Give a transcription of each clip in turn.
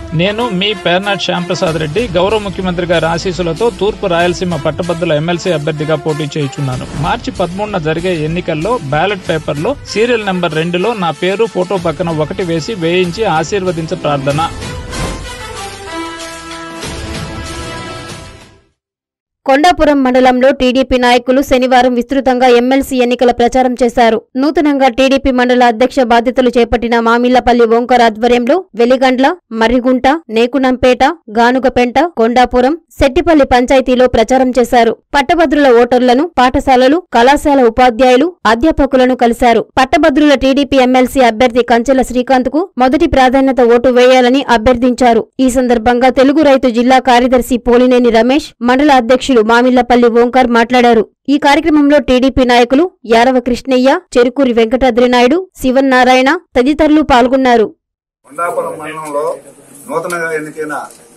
నేను మీ పేర్నాట్ శ్యాంప్రసాద్ రెడ్డి గౌరవ ముఖ్యమంత్రి గారి ఆశీస్సులతో తూర్పు రాయలసీమ పట్టభద్రుల ఎమ్మెల్సీ అభ్యర్థిగా పోటీ చేయుచున్నాను మార్చి పదమూడున జరిగే ఎన్నికల్లో బ్యాలెట్ పేపర్లో సీరియల్ నెంబర్ రెండులో నా పేరు ఫోటో పక్కన ఒకటి వేసి వేయించి ఆశీర్వదించ ప్రార్థన కొండాపురం మండలంలో టీడీపీ నాయకులు శనివారం విస్తృతంగా ఎమ్మెల్సీ ఎన్నికల ప్రచారం చేశారు నూతనంగా టీడీపీ మండల అధ్యక్ష బాధ్యతలు చేపట్టిన మామిళ్లపల్లి ఓంకార్ ఆధ్వర్యంలో వెలిగండ్ల మర్రిగుంట నేకునంపేట గానుగపెంట కొండాపురం సెట్టిపల్లి పంచాయతీలో ప్రచారం చేశారు పట్టభద్రుల ఓటర్లను పాఠశాలలు కళాశాల ఉపాధ్యాయులు అధ్యాపకులను కలిశారు పట్టభద్రుల టీడీపీ ఎమ్మెల్సీ అభ్యర్థి కంచెల శ్రీకాంత్ కు మొదటి ప్రాధాన్యత ఓటు వేయాలని అభ్యర్థించారు ఈ సందర్భంగా తెలుగు రైతు జిల్లా కార్యదర్శి పోలినేని రమేష్ మండల అధ్యక్షులు మామిళ్లపల్లి ఓంకార్ మాట్లాడారు ఈ కార్యక్రమంలో టీడీపీ నాయకులు యారవ కృష్ణయ్య చెరుకూరి వెంకటాద్రి నాయుడు శివన్నారాయణ తదితరులు పాల్గొన్నారు కొండాపురం మండలంలో నూతనంగా ఎన్నికైన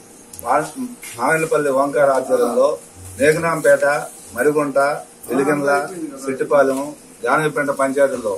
వా- మామిళ్ళపల్లి ఓంకార ఆధ్వర్యంలో మేఘనాంపేట మరిగుంట వెలిగండ్ల సిట్టిపాలెం జానవిపేట పంచాయతీల్లో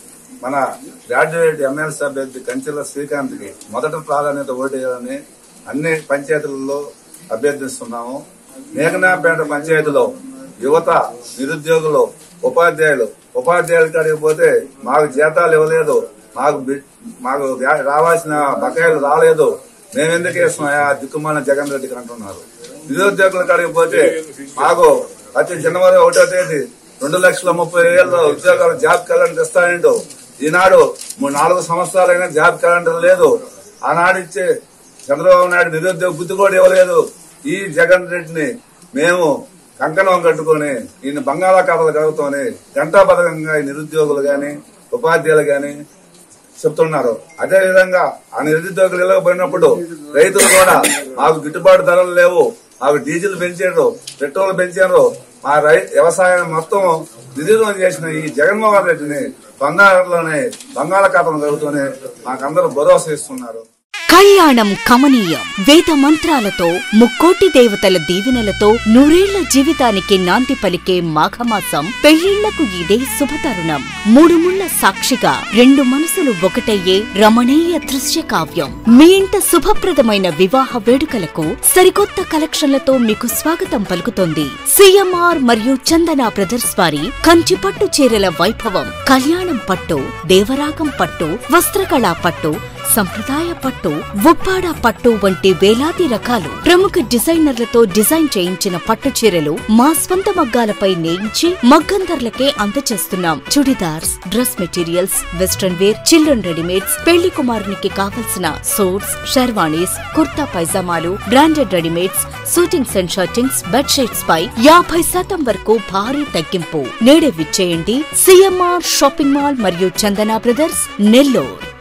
మన గ్రాడ్యుయేట్ ఎమ్మెల్సీ అభ్యర్థి కంచెల శ్రీకాంత్ కి మొదటి ప్రాధాన్యత ఓటేయాలని అన్ని పంచాయతీలలో అభ్యర్థిస్తున్నాము మేఘనాంపేట పంచాయతీలో యువత నిరుద్యోగులు ఉపాధ్యాయులు ఉపాధ్యాయుల కాడికి పోతే మాకు జీతాలు ఇవ్వలేదు మాకు బి- మాకు వ్యా- రావాల్సిన బకాయిలు రాలేదు మేమెందుకు వేస్తున్నాయా దిక్కుమాల జగన్ రెడ్డికి అంటున్నారు నిరుద్యోగుల కాడికి పోతే మాకు ప్రతి జనవరి ఒకటో తేదీ రెండు లక్షల ముప్పై వేల ఉద్యోగాలు జాబ్ క్యాలెండర్ ఇస్తాయండు ఈనాడు మూడు నాలుగు సంవత్సరాలైనా జాబ్ క్యాలెండర్ లేదు ఆనాడు ఇచ్చే చంద్రబాబు నాయుడు నిరుద్యోగ బుద్ధి కూడా ఇవ్వలేదు ఈ జగన్ రెడ్డిని మేము కంకణం కట్టుకొని ఈయన బంగాళాఖాతాలు కలుగుతూనే గంటా పథకంగా ఈ నిరుద్యోగులు గాని ఉపాధ్యాయులు గాని చెప్తున్నారు అదే విధంగా ఆ నిరుద్యోగులు ఇవ్వకపోయినప్పుడు రైతులు కూడా మాకు గిట్టుబాటు ధరలు లేవు మాకు డీజిల్ పెంచారు పెట్రోల్ పెంచారు మా రై వ్యవసాయం మొత్తం నిధులం చేసిన ఈ జగన్మోహన్ రెడ్డిని బంగారంలోనే బంగాళాఖాతం కలుగుతూనే మాకందరూ భరోసా ఇస్తున్నారు కళ్యాణం కమనీయం వేద మంత్రాలతో ముక్కోటి దేవతల దీవెనలతో నూరేళ్ల జీవితానికి నాంది పలికే మాఘమాసం పెళ్లిళ్లకు ఇదే శుభతరుణం మూడు ముళ్ల సాక్షిగా రెండు మనసులు ఒకటయ్యే రమణీయ దృశ్య కావ్యం మీ ఇంట శుభప్రదమైన వివాహ వేడుకలకు సరికొత్త కలెక్షన్లతో మీకు స్వాగతం పలుకుతోంది సిఎంఆర్ మరియు చందన బ్రదర్స్ వారి కంచి పట్టు చీరల వైభవం కళ్యాణం పట్టు దేవరాగం పట్టు వస్త్రకళా పట్టు సంప్రదాయ పట్టు ఉప్పాడ పట్టు వంటి వేలాది రకాలు ప్రముఖ డిజైనర్లతో డిజైన్ చేయించిన పట్టు చీరలు మా స్వంత మగ్గాలపై నేయించి మగ్గం ధరలకే అందచేస్తున్నాం chudidars dress materials western wear children readymades పెళ్లి కుమారునికి కావలసిన సూట్స్ షెర్వాణీస్ కుర్తా పైజామాలు branded readymades suitings and shirtings bedsheets పై యాభై శాతం వరకు భారీ తగ్గింపు నేడే విచ్చేయండి సిఎంఆర్ షాపింగ్ మాల్ మరియు చందన బ్రదర్స్ నెల్లూరు